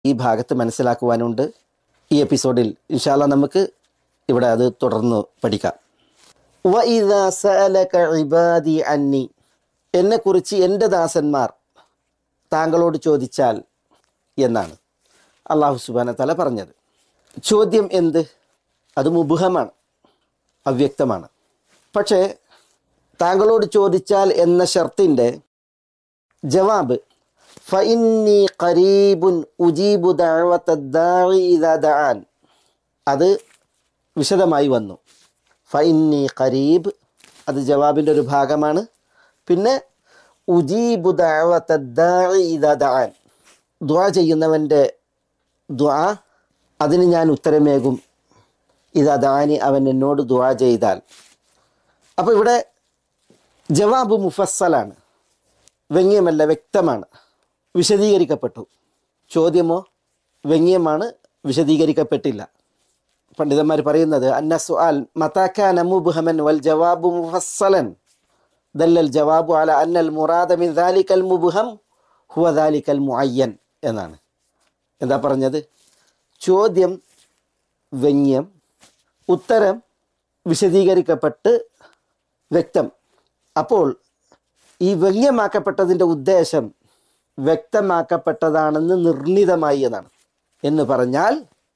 ഈ ഭാഗത്ത് മനസ്സിലാക്കുവാനുണ്ട് ഈ എപ്പിസോഡിൽ ഇൻഷാല്ല നമുക്ക് ഇവിടെ അത് തുടർന്ന് പഠിക്കാം وَإِذَا سَأَلَكَ عِبَادِي عَنِّي എന്നെക്കുറിച്ച് എൻ്റെ ദാസന്മാർ താങ്കളോട് ചോദിച്ചാൽ എന്നാണ് അള്ളാഹു സുബാന തല പറഞ്ഞത് ചോദ്യം എന്ത് അത് മുബുഹമാണ് അവ്യക്തമാണ് പക്ഷേ താങ്കളോട് ചോദിച്ചാൽ എന്ന ഷർത്തിൻ്റെ ജവാബ് ഫഇന്നി ഖരീബുൻ ഉജീബു ദഅവത്തദ്ദാഇ ഇദാ ദഅാൻ അത് വിശദമായി വന്നു ഫഇന്നി ഖരീബ് അത് ജവാബിൻ്റെ ഒരു ഭാഗമാണ് പിന്നെ ഉജീബു ദഅവത്തദ്ദാഇ ഇദാ ദഅാൻ ദുആ ചെയ്യുന്നവൻ്റെ ദുആ അതിന് ഞാൻ ഉത്തരമേകും ഇതാ ദാനി അവൻ എന്നോട് ദുആ ചെയ്താൽ അപ്പോൾ ഇവിടെ ജവാബ് മുഫസ്സലാണ് വ്യംഗ്യമല്ല വ്യക്തമാണ് വിശദീകരിക്കപ്പെട്ടു ചോദ്യമോ വ്യംഗ്യമാണ് വിശദീകരിക്കപ്പെട്ടില്ല പണ്ഡിതന്മാർ പറയുന്നത് അന്ന സുആൽ മതാക്കാന മുബ്ഹമൻ വൽ ജവാബു മുഫസ്സലൻ ദല്ലൽ ജവാബു അല അന്നൽ മുറാദ മിൻ ദാലിക്കൽ മുബ്ഹം ഹുവ ദാലിക്കൽ മുഅയ്യൻ എന്നാണ് എന്താ പറഞ്ഞത് ചോദ്യം വ്യംഗ്യം ഉത്തരം വിശദീകരിക്കപ്പെട്ട് വ്യക്തം അപ്പോൾ ഈ വ്യംഗ്യമാക്കപ്പെട്ടതിൻ്റെ ഉദ്ദേശം വ്യക്തമാക്കപ്പെട്ടതാണെന്ന് നിർണിതമായി എന്നാണ് എന്ന് പറഞ്ഞാൽ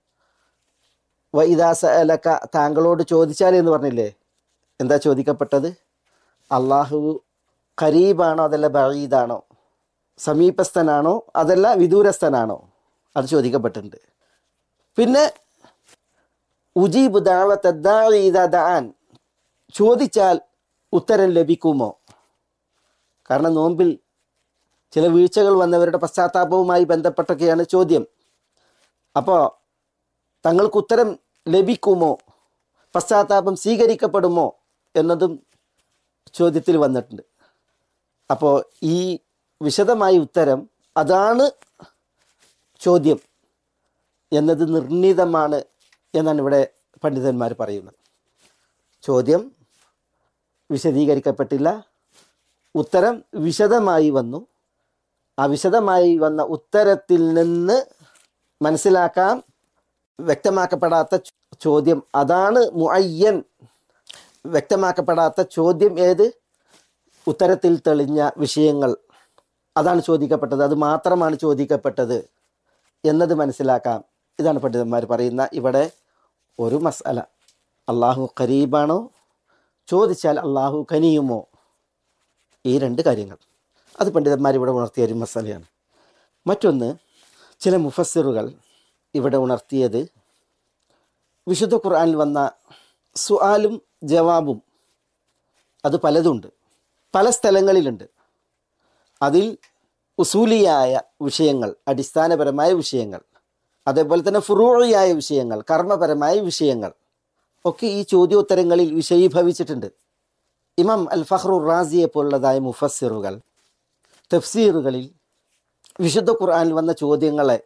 വൈദാസ അലക്ക താങ്കളോട് ചോദിച്ചാൽ എന്ന് പറഞ്ഞില്ലേ എന്താ ചോദിക്കപ്പെട്ടത് അള്ളാഹു ഖരീബാണോ അതല്ല ബഴീദാണോ സമീപസ്ഥനാണോ അതല്ല വിദൂരസ്ഥനാണോ അത് ചോദിക്കപ്പെട്ടിട്ടുണ്ട് പിന്നെ ഉജീബ് ദാൻ ചോദിച്ചാൽ ഉത്തരം ലഭിക്കുമോ കാരണം നോമ്പിൽ ചില വീഴ്ചകൾ വന്നവരുടെ പശ്ചാത്താപവുമായി ബന്ധപ്പെട്ടൊക്കെയാണ് ചോദ്യം അപ്പോൾ തങ്ങൾക്ക് ഉത്തരം ലഭിക്കുമോ പശ്ചാത്താപം സ്വീകരിക്കപ്പെടുമോ എന്നതും ചോദ്യത്തിൽ വന്നിട്ടുണ്ട് അപ്പോൾ ഈ വിശദമായ ഉത്തരം അതാണ് ചോദ്യം എന്നത് നിർണിതമാണ് എന്നാണ് ഇവിടെ പണ്ഡിതന്മാർ പറയുന്നത് ചോദ്യം വിശദീകരിക്കപ്പെട്ടില്ല ഉത്തരം വിശദമായി വന്നു ആ വിശദമായി വന്ന ഉത്തരത്തിൽ നിന്ന് മനസ്സിലാക്കാം വ്യക്തമാക്കപ്പെടാത്ത ചോദ്യം അതാണ് മുഅയ്യൻ വ്യക്തമാക്കപ്പെടാത്ത ചോദ്യം ഏത് ഉത്തരത്തിൽ തെളിഞ്ഞ വിഷയങ്ങൾ അതാണ് ചോദിക്കപ്പെട്ടത് അത് മാത്രമാണ് ചോദിക്കപ്പെട്ടത് എന്നത് മനസ്സിലാക്കാം ഇതാണ് പണ്ഡിതന്മാർ പറയുന്ന ഇവിടെ ഒരു മസാല അള്ളാഹു ഖരീബാണോ ചോദിച്ചാൽ അള്ളാഹു കനിയുമോ ഈ രണ്ട് കാര്യങ്ങൾ അത് പണ്ഡിതന്മാർ ഇവിടെ ഉണർത്തിയ ഒരു മസാലയാണ് മറ്റൊന്ന് ചില മുഫസ്സിറുകൾ ഇവിടെ ഉണർത്തിയത് വിശുദ്ധ ഖുർആനിൽ വന്ന സുആലും ജവാബും അത് പലതുണ്ട് പല സ്ഥലങ്ങളിലുണ്ട് അതിൽ ഉസൂലിയായ വിഷയങ്ങൾ അടിസ്ഥാനപരമായ വിഷയങ്ങൾ അതേപോലെ തന്നെ ഫുറൂഴിയായ വിഷയങ്ങൾ കർമ്മപരമായ വിഷയങ്ങൾ ഒക്കെ ഈ ചോദ്യോത്തരങ്ങളിൽ വിഷയീഭവിച്ചിട്ടുണ്ട് ഇമാം അൽ ഫഹ്റു റാസിയെ പോലുള്ളതായ മുഫസ്സിറുകൾ തഫ്സീറുകളിൽ വിശുദ്ധ ഖുർആനിൽ വന്ന ചോദ്യങ്ങളെ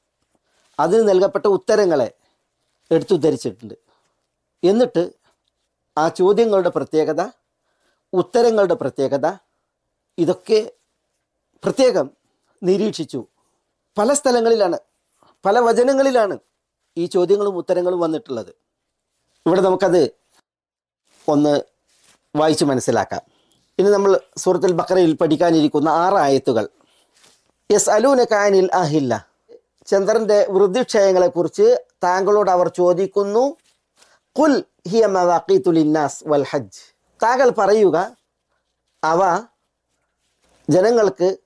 അതിന് നൽകപ്പെട്ട ഉത്തരങ്ങളെ എടുത്തുദ്ധരിച്ചിട്ടുണ്ട് എന്നിട്ട് ആ ചോദ്യങ്ങളുടെ പ്രത്യേകത ഉത്തരങ്ങളുടെ പ്രത്യേകത ഇതൊക്കെ പ്രത്യേകം നിരീക്ഷിച്ചു പല സ്ഥലങ്ങളിലാണ് പല വചനങ്ങളിലാണ് ഈ ചോദ്യങ്ങളും ഉത്തരങ്ങളും വന്നിട്ടുള്ളത് ഇവിടെ നമുക്കത് ഒന്ന് വായിച്ച് മനസ്സിലാക്കാം ഇനി നമ്മൾ സൂറത്തുൽ ബക്കറയിൽ പഠിക്കാനിരിക്കുന്ന ആറ് ആയത്തുകൾ യെസ് അലൂന കാനിൽ അഹില്ല ചന്ദ്രന്റെ വൃദ്ധിക്ഷയങ്ങളെക്കുറിച്ച് താങ്കളോട് അവർ ചോദിക്കുന്നു കുൽ ഹിയ മവാഖീത്തുലിന്നാസ് വൽ ഹജ്ജ് താങ്കൾ പറയുക അവ ജനങ്ങൾക്ക്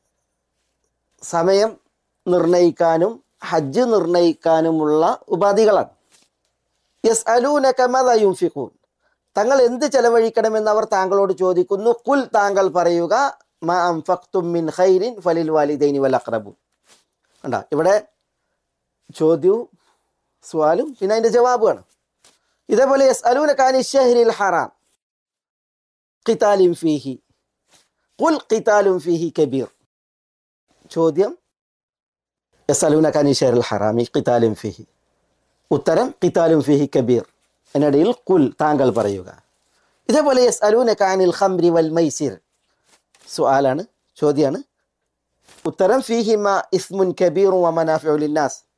സമയം നിർണയിക്കാനും ഹജ്ജ് നിർണയിക്കാനുമുള്ള ഉപാധികളാണ് യെസ് അലൂനക മതയുംഫിഖൂൻ തങ്ങൾ എന്ത് ചെലവഴിക്കണമെന്ന് അവർ താങ്കളോട് ചോദിക്കുന്നു കുൽ താങ്കൾ പറയുക മാ അംഫഖ്തും മിൻ ഖൈരിൻ ഫലിൽ വാലിദൈനി വൽ അഖ്റബൂൻ കണ്ട ഇവിടെ ചോദ്യവും സ്വാലും പിന്നെ അതിന്റെ ജവാബുമാണ് ഇതേപോലെ യെസ് അലൂന കാനി ഷഹ്രിൽ ഹറാം ഖിതാലിൻ ഫീഹി കുൽ ഖിതാലും ഫീഹി കബീർ ചോദ്യം യെസ് അലൂന കാനി ഷഹ്റിൽ ഹറാമി ഖിതാലിൻ ഫീഹി ഉത്തരം ഖിതാലും ഫിഹി കബീർ എന്നിടയിൽ കുൽ താങ്കൾ പറയുക ഇതേപോലെ യെസ് അലൂന കാനിൽ ഖംരി വൽ മൈസിർ സുആലാണ് ചോദ്യമാണ് ഉത്തരം ഫീഹിമ ഇസ്മുൻ കബീറും വമനാഫിഉ ലിന്നാസ്